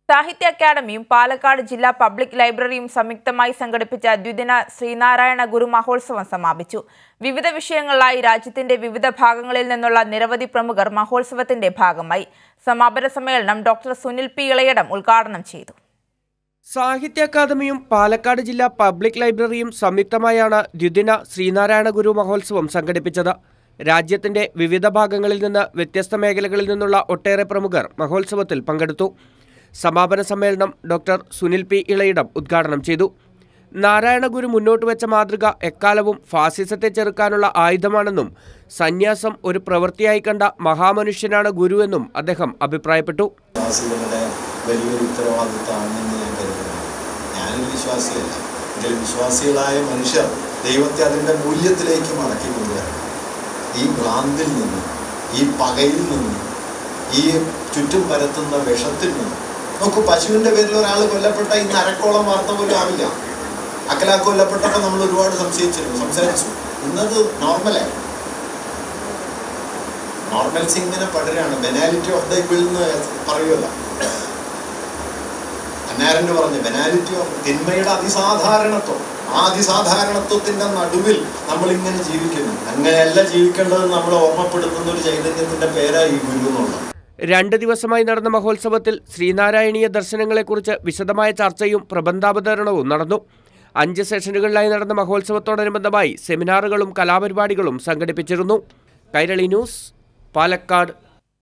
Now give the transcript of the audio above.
സാഹിത്യ അക്കാദമിയും പാലക്കാട് ജില്ലാ പബ്ലിക് ലൈബ്രറിയും സംയുക്തമായി സംഘടിപ്പിച്ച ദ്വിദിന ശ്രീനാരായണ ഗുരു മഹോത്സവം സമാപിച്ചു വിവിധ വിഷയങ്ങളിലായി രാജ്യത്തിന്റെ വിവിധ ഭാഗങ്ങളിൽ നിന്നുള്ള നിരവധി പ്രമുഖർ മഹോത്സവത്തിന്റെ ഭാഗമായി സമാപന സമ്മേളനം ഡോക്ടർ സുനിൽ പി ഇളയടം ഉദ്ഘാടനം ചെയ്തു സാഹിത്യ അക്കാദമിയും പാലക്കാട് ജില്ലാ പബ്ലിക് ലൈബ്രറിയും സംയുക്തമായാണ് ദ്വിദിന ശ്രീനാരായണ ഗുരു മഹോത്സവം സംഘടിപ്പിച്ചത് രാജ്യത്തിന്റെ വിവിധ ഭാഗങ്ങളിൽ നിന്ന് വ്യത്യസ്ത മേഖലകളിൽ നിന്നുള്ള ഒട്ടേറെ പ്രമുഖർ മഹോത്സവത്തിൽ പങ്കെടുത്തു സമാപന സമ്മേളനം ഡോക്ടർ സുനിൽ പി ഇളയിടം ഉദ്ഘാടനം ചെയ്തു നാരായണ ഗുരു മുന്നോട്ട് വെച്ച മാതൃക എക്കാലവും ഫാസിസത്തെ ചെറുക്കാനുള്ള ആയുധമാണെന്നും സന്യാസം ഒരു പ്രവൃത്തിയായി കണ്ട മഹാമനുഷ്യനാണ് ഗുരുവെന്നും അദ്ദേഹം അഭിപ്രായപ്പെട്ടു വിശ്വാസികളുടെ വലിയൊരു ഉത്തരവാദിത്തമാണെന്ന് ഞാൻ കരുതുന്നു ഞാനൊരു വിശ്വാസിയല്ല എങ്കിലും വിശ്വാസികളായ മനുഷ്യർ ദൈവത്തെ അതിൻ്റെ മൂല്യത്തിലേക്ക് മടക്കി കൊണ്ടുവരണം ഈ ഭ്രാന്തിൽ നിന്നും ഈ പകയിൽ നിന്നും ഈ ചുറ്റും പരത്തുന്ന വിഷത്തിൽ നിന്നും നോക്കൂ പശുവിൻ്റെ പേരിൽ ഒരാൾ കൊല്ലപ്പെട്ട ഇന്ന് അരക്കോളം വാർത്ത പോലും ആവില്ല അക്കലാ കൊല്ലപ്പെട്ടപ്പോൾ നമ്മൾ ഒരുപാട് സംശയിച്ചിരുന്നു സംസാരിച്ചു ഇന്നത് നോർമലായി നോർമൽസി ഇങ്ങനെ പടരാണ് ബെനാലിറ്റി ഓഫ് ദ വിൽ എന്ന് പറയുമല്ലോ അന്നാരൻ്റെ പറഞ്ഞു ബെനാലിറ്റി ഓഫ് തിന്മയുടെ അതിസാധാരണത്വം ആ അതിസാധാരണത്വത്തിന്റെ നടുവിൽ നമ്മൾ ഇങ്ങനെ ജീവിക്കുന്നു അങ്ങനെയല്ല ജീവിക്കേണ്ടത് നമ്മൾ ഓർമ്മപ്പെടുത്തുന്ന ഒരു ചൈതന്യത്തിന്റെ പേരായി ഈ ഗുരു എന്നുള്ളത് രണ്ട് ദിവസമായി നടന്ന മഹോത്സവത്തിൽ ശ്രീനാരായണീയ ദർശനങ്ങളെക്കുറിച്ച് വിശദമായ ചർച്ചയും പ്രബന്ധാവതരണവും നടന്നു അഞ്ച് സെഷനുകളിലായി നടന്ന മഹോത്സവത്തോടനുബന്ധമായി സെമിനാറുകളും കലാപരിപാടികളും സംഘടിപ്പിച്ചിരുന്നു കൈരളി ന്യൂസ് പാലക്കാട്